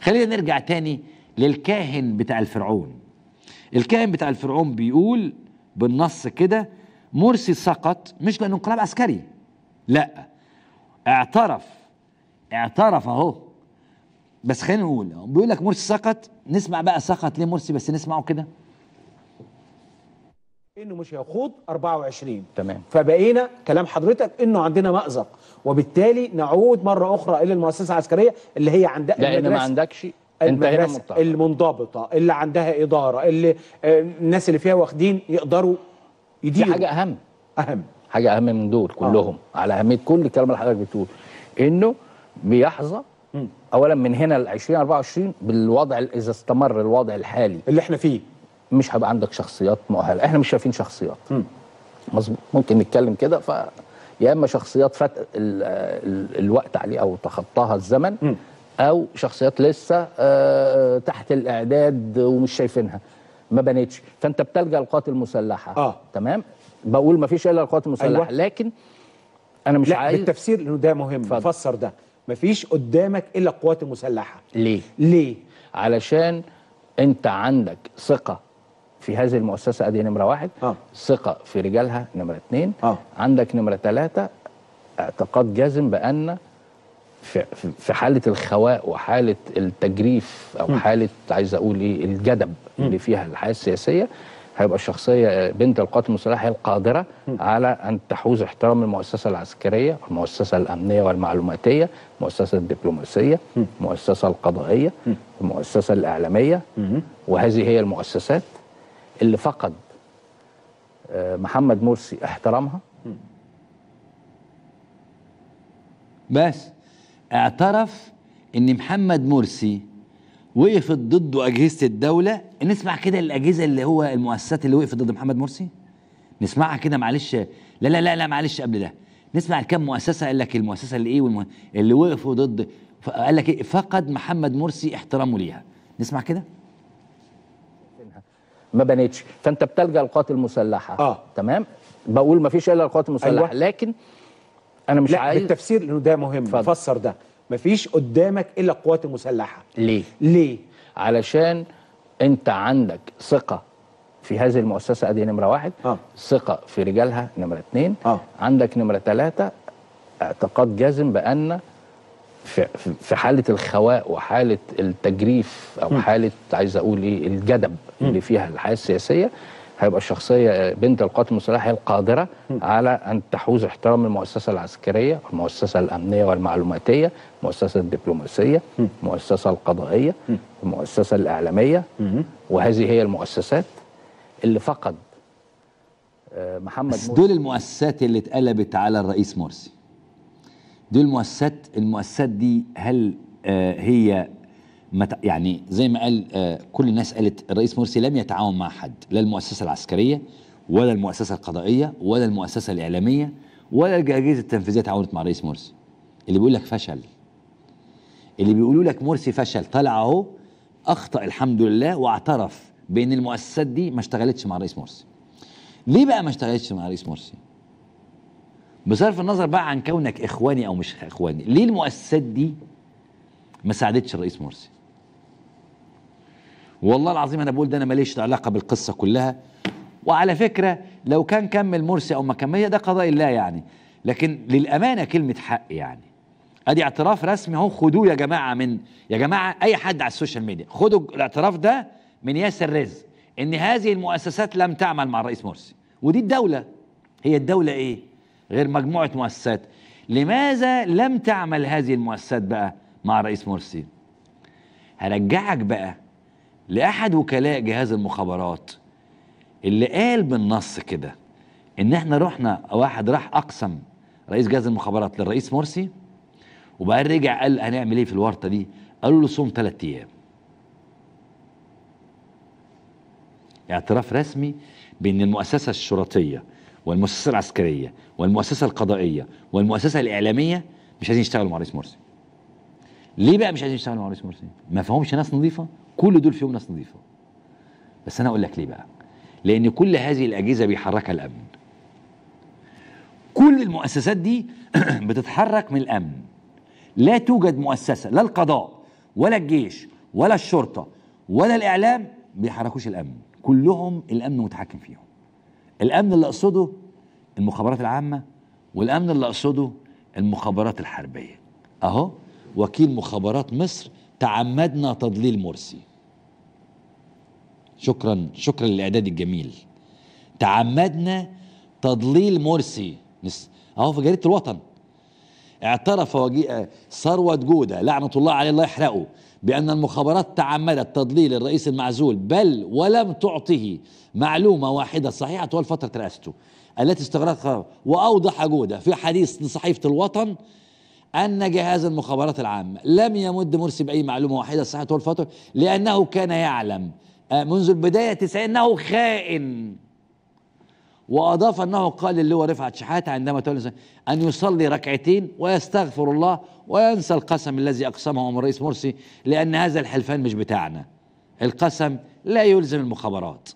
خلينا نرجع تاني للكاهن بتاع الفرعون الكاهن بتاع الفرعون بيقول بالنص كده مرسي سقط مش لانه انقلاب عسكري لا اعترف اعترف اهو بس خلينا نقول بيقول لك مرسي سقط نسمع بقى سقط ليه مرسي بس نسمعه كده انه مش هيخوض 24 تمام. فبقينا كلام حضرتك انه عندنا مأزق وبالتالي نعود مره اخرى الى المؤسسه العسكريه اللي هي عندها لان ما المدرسة- عندكش انت هنا المدرسة مضطر المنضبطه اللي عندها اداره اللي آه، الناس اللي فيها واخدين يقدروا في يديروا حاجه اهم اهم حاجه اهم من دول كلهم آه. على اهميه كل الكلام اللي حضرتك بتقول انه بيحظى مم. اولا من هنا ل 2024 بالوضع اذا استمر الوضع الحالي اللي احنا فيه مش هيبقى عندك شخصيات مؤهله احنا مش شايفين شخصيات مم. مظبوط ممكن نتكلم كده ف يا اما شخصيات فات ال... ال... الوقت عليه او تخطاها الزمن مم. او شخصيات لسه آه، تحت الاعداد ومش شايفينها ما بنتش فانت بتلجا للقوات المسلحه آه. تمام بقول ما فيش الا القوات المسلحه أيوة. لكن انا مش لا عايز بالتفسير لانه ده مهم اتفضل. فسر ده مفيش قدامك الا القوات المسلحه ليه ليه علشان انت عندك ثقه في هذه المؤسسه ادي نمره واحد آه. ثقه في رجالها نمره اثنين آه. عندك نمره ثلاثه اعتقاد جازم بان في, في- في حاله الخواء وحاله التجريف او حاله عايز اقول ايه الجدب اللي فيها الحياه السياسيه هيبقى الشخصيه بنت القوات المسلحه هي القادره على ان تحوز احترام المؤسسه العسكريه المؤسسه الامنيه والمعلوماتيه المؤسسه الدبلوماسيه المؤسسه القضائيه المؤسسه الاعلاميه وهذه هي المؤسسات اللي فقد آه، محمد مرسي احترامها بس اعترف ان محمد مرسي وقفت ضده اجهزه الدوله نسمع كده الاجهزه اللي هو المؤسسات اللي وقفت ضد محمد مرسي نسمعها كده معلش لا لا لا لا معلش قبل ده نسمع كم مؤسسه قال لك المؤسسه اللي ايه والم... اللي وقفوا ضد ف- قال لك ايه فقد محمد مرسي احترامه ليها نسمع كده ما بنتش فانت بتلجا للقوات المسلحه آه. تمام بقول ما فيش الا القوات المسلحه أيوة. لكن انا مش لا عايز بالتفسير لانه ده مهم اتفضل. فسر ده مفيش قدامك الا القوات المسلحه ليه ليه علشان انت عندك ثقه في هذه المؤسسه ادي نمره واحد آه. ثقه في رجالها نمره اثنين آه. عندك نمره ثلاثه اعتقاد جازم بان في, في- في حاله الخواء وحاله التجريف او حاله عايز اقول ايه الجدب اللي فيها الحياه السياسيه هيبقى الشخصيه بنت القوات المسلحه هي القادره على ان تحوز احترام المؤسسه العسكريه المؤسسه الامنيه والمعلوماتيه المؤسسه الدبلوماسيه المؤسسه القضائيه المؤسسه الاعلاميه وهذه هي المؤسسات اللي فقد آه، محمد بس مرسي دول المؤسسات اللي اتقلبت على الرئيس مرسي دول المؤسسات المؤسسات دي هل آه هي مت يعني زي ما قال آه كل الناس قالت الرئيس مرسي لم يتعاون مع حد لا المؤسسه العسكريه ولا المؤسسه القضائيه ولا المؤسسه الاعلاميه ولا الاجهزه التنفيذيه تعاونت مع الرئيس مرسي اللي بيقول لك فشل اللي بيقولوا لك مرسي فشل طلع اهو اخطا الحمد لله واعترف بان المؤسسات دي ما اشتغلتش مع الرئيس مرسي ليه بقى ما اشتغلتش مع الرئيس مرسي بصرف النظر بقى عن كونك اخواني او مش اخواني ليه المؤسسات دي ما ساعدتش الرئيس مرسي والله العظيم انا بقول ده انا ماليش علاقه بالقصه كلها وعلى فكره لو كان كمل مرسي او ما كمل ده قضاء الله يعني لكن للامانه كلمه حق يعني ادي اعتراف رسمي اهو خدوه يا جماعه من يا جماعه اي حد على السوشيال ميديا خدوا الاعتراف ده من ياسر رزق ان هذه المؤسسات لم تعمل مع الرئيس مرسي ودي الدوله هي الدوله ايه غير مجموعه مؤسسات لماذا لم تعمل هذه المؤسسات بقى مع الرئيس مرسي هرجعك بقى لاحد وكلاء جهاز المخابرات اللي قال بالنص كده ان احنا رحنا واحد راح اقسم رئيس جهاز المخابرات للرئيس مرسي وبعدين رجع قال هنعمل ايه في الورطه دي قالوا له صوم ثلاث ايام اعتراف رسمي بان المؤسسه الشرطيه والمؤسسه العسكريه والمؤسسه القضائيه والمؤسسه الاعلاميه مش عايزين يشتغلوا مع الرئيس مرسي ليه بقى مش عايزين يشتغلوا مع الرئيس مرسي ما فيهمش ناس نظيفه كل دول فيهم ناس نظيفه بس انا اقول لك ليه بقى لان كل هذه الاجهزه بيحركها الامن كل المؤسسات دي بتتحرك من الامن لا توجد مؤسسه لا القضاء ولا الجيش ولا الشرطه ولا الاعلام بيحركوش الامن كلهم الامن متحكم فيهم الامن اللي اقصده المخابرات العامه والامن اللي اقصده المخابرات الحربيه اهو وكيل مخابرات مصر تعمدنا تضليل مرسي شكرا شكرا للاعداد الجميل تعمدنا تضليل مرسي نس- اهو في جريده الوطن اعترف وجي... ثروت جودة لعنة الله عليه الله يحرقه بأن المخابرات تعمدت تضليل الرئيس المعزول بل ولم تعطه معلومة واحدة صحيحة طوال فترة رئاسته التي استغرقها وأوضح جودة في حديث لصحيفة الوطن أن جهاز المخابرات العامة لم يمد مرسي بأي معلومة واحدة صحيحة طوال الفترة لأنه كان يعلم آه، منذ البداية 90 أنه خائن واضاف انه قال للواء رفعت شحاته عندما تولى ان يصلي ركعتين ويستغفر الله وينسى القسم الذي اقسمه من الرئيس مرسي لان هذا الحلفان مش بتاعنا القسم لا يلزم المخابرات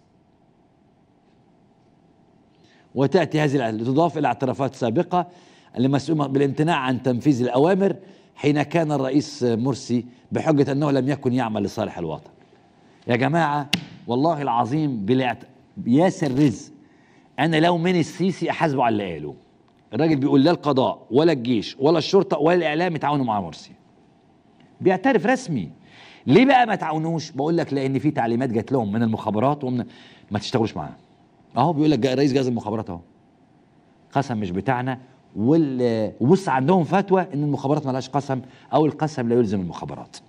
وتاتي هذه الع- تضاف الى اعترافات سابقه لمسؤول بالامتناع عن تنفيذ الاوامر حين كان الرئيس مرسي بحجه انه لم يكن يعمل لصالح الوطن يا جماعه والله العظيم بالاعت... ياسر رزق انا لو من السيسي احاسبه على اللي قاله الراجل بيقول لا القضاء ولا الجيش ولا الشرطه ولا الاعلام يتعاونوا مع مرسي بيعترف رسمي ليه بقى ما تعاونوش بقول لك لان في تعليمات جات لهم من المخابرات ومن ما تشتغلوش معاه اهو بيقول لك جا- رئيس جهاز المخابرات اهو قسم مش بتاعنا وال... وبص عندهم فتوى ان المخابرات ملهاش قسم او القسم لا يلزم المخابرات